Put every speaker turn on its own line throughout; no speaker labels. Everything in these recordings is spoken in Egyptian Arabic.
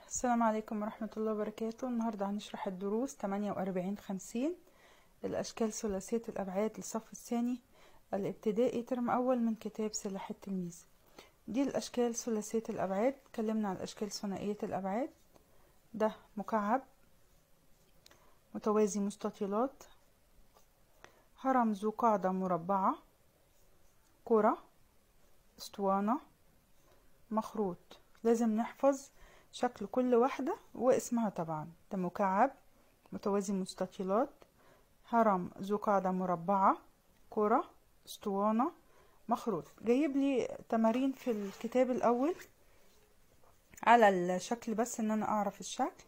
السلام عليكم ورحمة الله وبركاته النهاردة هنشرح الدروس 48 50 الأشكال ثلاثية الأبعاد للصف الثاني الابتدائي ترم أول من كتاب سلاح التلميذ دي الأشكال ثلاثية الأبعاد اتكلمنا عن الأشكال ثنائية الأبعاد ده مكعب متوازي مستطيلات هرم ذو قاعدة مربعة كرة اسطوانة مخروط لازم نحفظ شكل كل واحدة واسمها طبعا ده مكعب متوازي مستطيلات هرم ذو قاعدة مربعة كرة اسطوانة مخروط جايب لي تمارين في الكتاب الأول على الشكل بس ان انا اعرف الشكل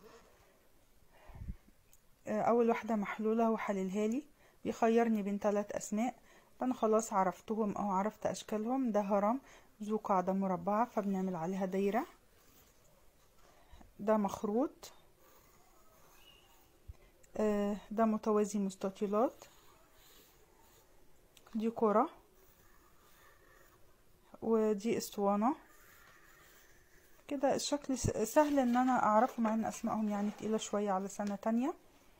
اول واحدة محلولة هو حللها لي بيخيرني بين ثلاث اسماء فانا خلاص عرفتهم او عرفت اشكالهم ده هرم ذو قاعدة مربعة فبنعمل عليها دايرة ده مخروط ده متوازي مستطيلات دي كرة ودي اسطوانة كده الشكل سهل ان انا اعرفه مع ان اسمائهم يعني تقيلة شوية على سنة تانية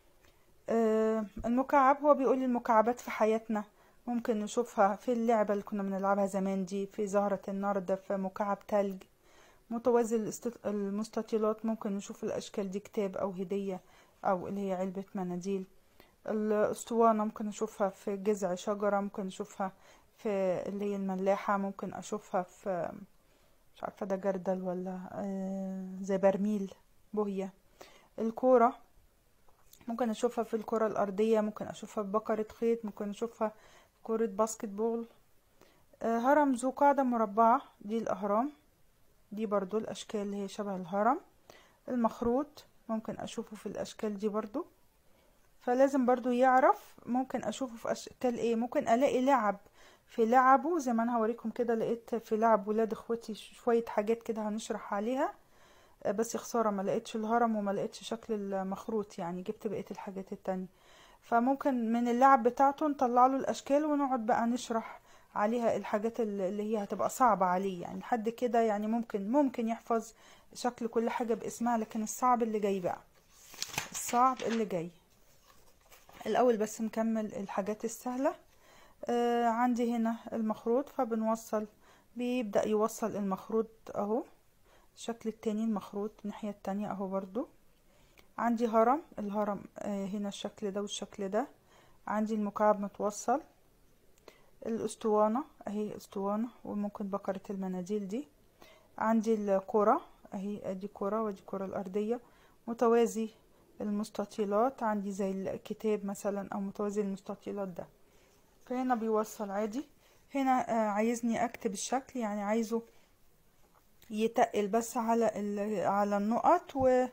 المكعب هو بيقول لي المكعبات في حياتنا ممكن نشوفها في اللعبة اللي كنا بنلعبها زمان دي في زهرة النرد في مكعب تلج متوازي المستطيلات ممكن نشوف الأشكال دي كتاب أو هدية أو اللي هي علبة مناديل الأسطوانة ممكن أشوفها في جذع شجرة ممكن أشوفها في اللي هي الملاحة ممكن أشوفها في مش عارفة ده جردل ولا زي برميل بوهية الكورة ممكن أشوفها في الكرة الأرضية ممكن أشوفها في بقرة خيط ممكن أشوفها في كرة باسكت بول هرم ذو قاعدة مربعة دي الأهرام دي برضو الأشكال اللي هي شبه الهرم المخروط ممكن أشوفه في الأشكال دي برضو فلازم برضو يعرف ممكن أشوفه في أشكال إيه ممكن ألاقي لعب في لعبه زي ما أنا هوريكم كده لقيت في لعب ولاد إخوتي شوية حاجات كده هنشرح عليها بس خسارة ما لقيتش الهرم وما لقيتش شكل المخروط يعني جبت بقية الحاجات التانية فممكن من اللعب بتاعته نطلع له الأشكال ونقعد بقى نشرح عليها الحاجات اللي هي هتبقى صعبة عليه يعني لحد كده يعني ممكن ممكن يحفظ شكل كل حاجة باسمها لكن الصعب اللي جاي بقى الصعب اللي جاي الأول بس نكمل الحاجات السهلة آه عندي هنا المخروط فبنوصل بيبدأ يوصل المخروط اهو الشكل التاني المخروط الناحية التانية اهو برضو عندي هرم الهرم آه هنا الشكل ده والشكل ده عندي المكعب متوصل الاسطوانة اهي اسطوانة وممكن بقرة المناديل دي عندي الكرة اهي ادي كرة ودي كرة الارضية متوازي المستطيلات عندي زي الكتاب مثلا او متوازي المستطيلات ده فهنا بيوصل عادي هنا آه عايزني اكتب الشكل يعني عايزه يتقل بس على على النقط و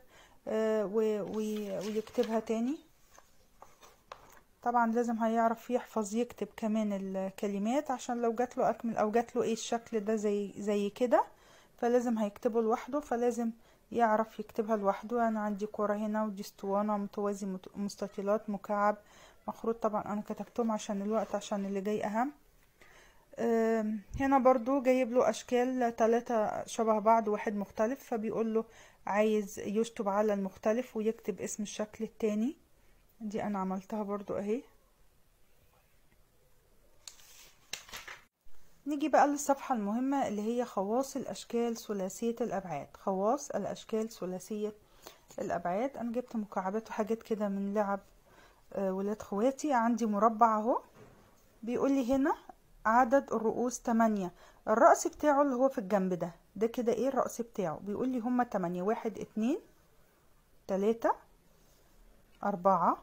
ويكتبها تاني طبعا لازم هيعرف يحفظ يكتب كمان الكلمات عشان لو جات له اكمل او جات له ايه الشكل ده زي زي كده فلازم هيكتبه لوحده فلازم يعرف يكتبها لوحده انا عندي كرة هنا ودي اسطوانة متوازي مستطيلات مكعب مخروط طبعا انا كتبتهم عشان الوقت عشان اللي جاي اهم هنا برضو جايب له اشكال ثلاثة شبه بعض واحد مختلف فبيقول له عايز يشطب على المختلف ويكتب اسم الشكل التاني دي انا عملتها برضو اهي نيجي بقى للصفحة المهمة اللي هي خواص الاشكال ثلاثية الابعاد خواص الاشكال ثلاثية الابعاد انا جبت مكعبات وحاجات كده من لعب ولاد خواتي عندي مربع اهو بيقول لي هنا عدد الرؤوس تمانية الرأس بتاعه اللي هو في الجنب ده ده كده ايه الرأس بتاعه بيقول لي هما تمانية واحد اتنين تلاتة أربعة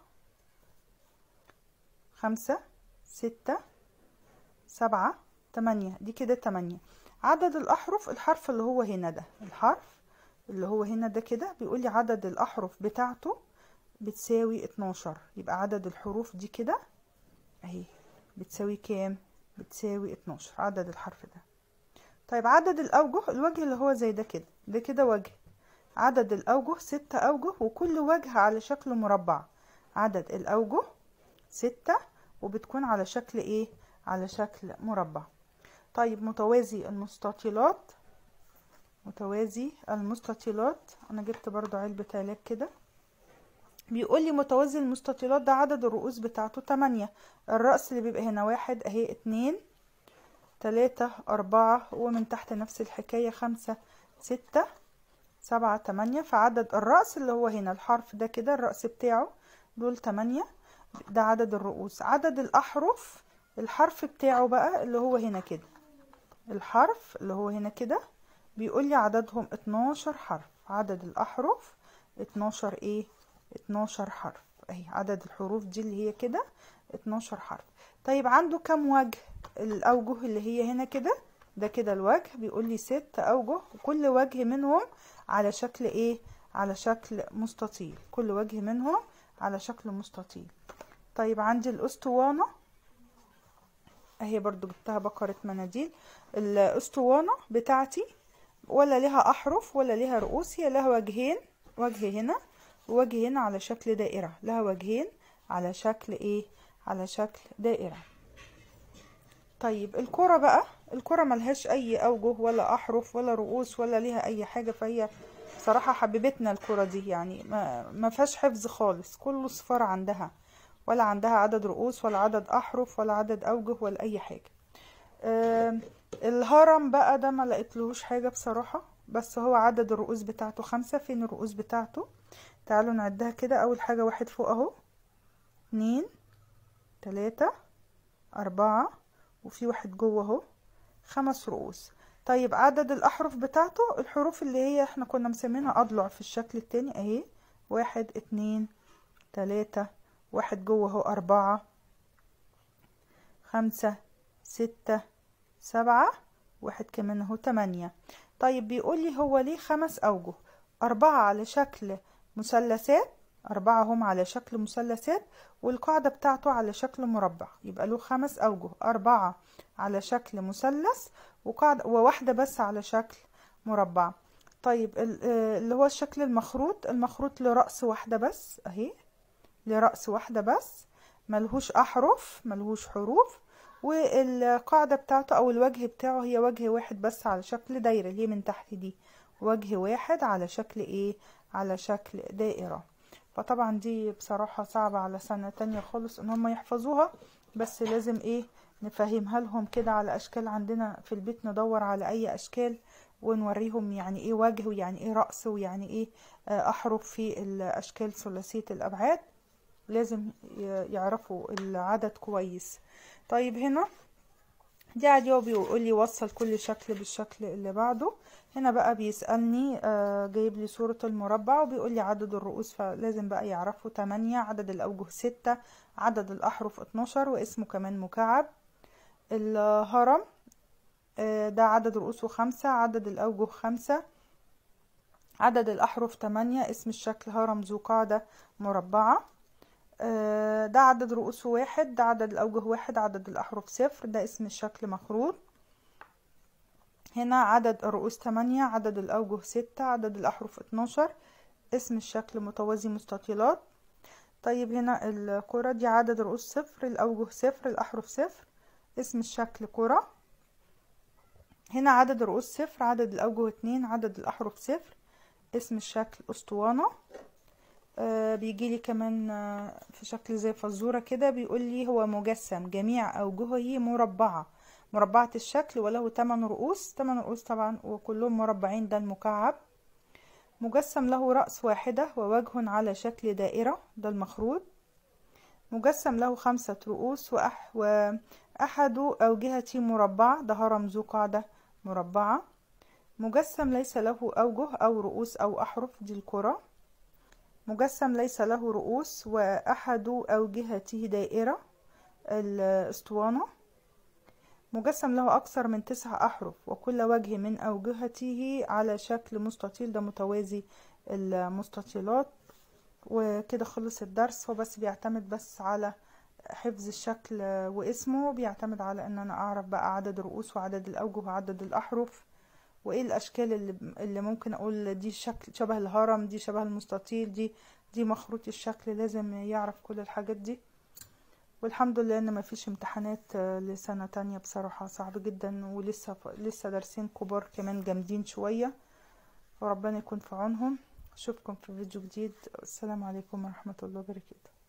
خمسة ستة سبعة تمانية دي كده تمانية عدد الأحرف الحرف اللي هو هنا ده الحرف اللي هو هنا ده كده بيقول لي عدد الأحرف بتاعته بتساوي اتناشر يبقى عدد الحروف دي كده اهي بتساوي كام بتساوي اتناشر عدد الحرف ده طيب عدد الأوجه الوجه اللي هو زي ده كده ده كده وجه عدد الأوجه ستة أوجه وكل وجه على شكل مربع عدد الأوجه ستة وبتكون على شكل ايه على شكل مربع طيب متوازي المستطيلات متوازي المستطيلات انا جبت برضو علبة علاج كده بيقول لي متوازي المستطيلات ده عدد الرؤوس بتاعته تمانية الرأس اللي بيبقى هنا واحد اهي اتنين تلاتة أربعة ومن تحت نفس الحكاية خمسة ستة سبعة تمانية فعدد الرأس اللي هو هنا الحرف ده كده الرأس بتاعه دول تمانية ده عدد الرؤوس عدد الأحرف الحرف بتاعه بقى اللي هو هنا كده الحرف اللي هو هنا كده بيقول لي عددهم اتناشر حرف عدد الأحرف اتناشر ايه اتناشر حرف اهي عدد الحروف دي اللي هي كده اتناشر حرف طيب عنده كم وجه الأوجه اللي هي هنا كده ده كده الوجه بيقول لي ست أوجه وكل وجه منهم على شكل ايه على شكل مستطيل كل وجه منهم على شكل مستطيل طيب عندي الأسطوانة اهي برضو جبتها بقرة مناديل الأسطوانة بتاعتي ولا لها أحرف ولا لها رؤوس هي لها وجهين وجه هنا ووجه هنا على شكل دائرة لها وجهين على شكل ايه على شكل دائرة طيب الكرة بقى الكرة ملهاش اي اوجه ولا احرف ولا رؤوس ولا ليها اي حاجة فهي صراحة حبيبتنا الكرة دي يعني ما, ما فيهاش حفظ خالص كله صفار عندها ولا عندها عدد رؤوس ولا عدد احرف ولا عدد اوجه ولا اي حاجة آه الهرم بقى ده ما لقيتلهوش حاجة بصراحة بس هو عدد الرؤوس بتاعته خمسة فين الرؤوس بتاعته تعالوا نعدها كده اول حاجة واحد فوق اهو اتنين تلاتة اربعة وفي واحد جوه اهو خمس رؤوس طيب عدد الاحرف بتاعته الحروف اللي هي احنا كنا مسمينها اضلع في الشكل التاني اهي واحد اتنين تلاتة واحد جوه اهو اربعة خمسة ستة سبعة واحد كمان اهو تمانية طيب بيقول لي هو ليه خمس اوجه اربعة على شكل مثلثات أربعة هم على شكل مثلثات والقاعدة بتاعته على شكل مربع يبقى له خمس أوجه أربعة على شكل مثلث وقاعدة وواحدة بس على شكل مربع طيب اللي هو الشكل المخروط المخروط لرأس واحدة بس أهي لرأس واحدة بس ملهوش أحرف ملهوش حروف والقاعدة بتاعته أو الوجه بتاعه هي وجه واحد بس على شكل دايرة اللي هي من تحت دي وجه واحد على شكل ايه على شكل دائرة فطبعا دي بصراحة صعبة على سنة تانية خالص ان هم يحفظوها بس لازم ايه نفهمها لهم كده على اشكال عندنا في البيت ندور على اي اشكال ونوريهم يعني ايه وجه ويعني ايه رأس ويعني ايه احرف في الاشكال ثلاثية الابعاد لازم يعرفوا العدد كويس طيب هنا دي عادي هو بيقول لي وصل كل شكل بالشكل اللي بعده هنا بقى بيسألني آه جايب لي صورة المربع وبيقول لي عدد الرؤوس فلازم بقى يعرفوا 8 عدد الأوجه 6 عدد الأحرف 12 واسمه كمان مكعب الهرم آه ده عدد رؤوسه خمسة عدد الأوجه خمسة عدد الأحرف 8 اسم الشكل هرم ذو قاعدة مربعة آه ده عدد رؤوسه واحد ده عدد الأوجه واحد عدد الأحرف صفر ده اسم الشكل مخروط هنا عدد الرؤوس تمانية عدد الأوجه ستة عدد الأحرف اتناشر اسم الشكل متوازي مستطيلات طيب هنا الكرة دي عدد الرؤوس صفر الأوجه صفر الأحرف صفر اسم الشكل كرة هنا عدد الرؤوس صفر عدد الأوجه اتنين عدد الأحرف صفر اسم الشكل أسطوانة آه بيجي لي كمان آه في شكل زي فزورة كده بيقول لي هو مجسم جميع أوجهه مربعة مربعة الشكل وله 8 رؤوس 8 رؤوس طبعا وكلهم مربعين ده المكعب مجسم له رأس واحدة ووجه على شكل دائرة ده المخروط مجسم له خمسة رؤوس وأح وأحد أوجهة مربع ده هرم ذو قاعدة مربعة مجسم ليس له أوجه أو رؤوس أو أحرف دي الكرة مجسم ليس له رؤوس وأحد أوجهته دائرة الأسطوانة مجسم له أكثر من تسع أحرف وكل وجه من أوجهته على شكل مستطيل ده متوازي المستطيلات وكده خلص الدرس هو بس بيعتمد بس على حفظ الشكل واسمه بيعتمد على ان انا اعرف بقى عدد الرؤوس وعدد الاوجه وعدد الاحرف وايه الاشكال اللي, اللي ممكن اقول دي شكل شبه الهرم دي شبه المستطيل دي دي مخروط الشكل لازم يعرف كل الحاجات دي والحمد لله ان مفيش امتحانات لسنة تانية بصراحة صعب جدا ولسه لسه دارسين كبار كمان جامدين شوية وربنا يكون في عونهم اشوفكم في فيديو جديد السلام عليكم ورحمة الله وبركاته